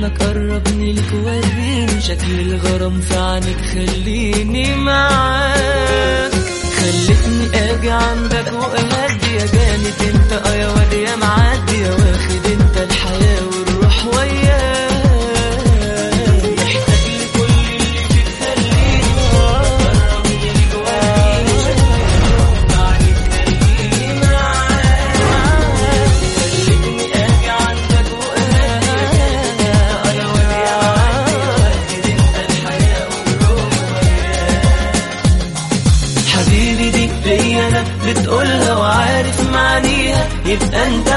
كلامك قربني لك وريني شكل الغرام في عينك خليني معاك خلتني اجي عندك واهدي يا جامد انت اه يا واد يا معدي يا واخد انت الحياة والروح وياك محتاج لكل اللي فيك خليني قربني لك وريني شكل الغرام في عينك خليني معاك خلتني اجي عندك واهدي يا اه يا واد يا معدي يا واخد انت الحياة والروح حبيبي دي ليا انا بتقولها وعارف معانيها يبقى انت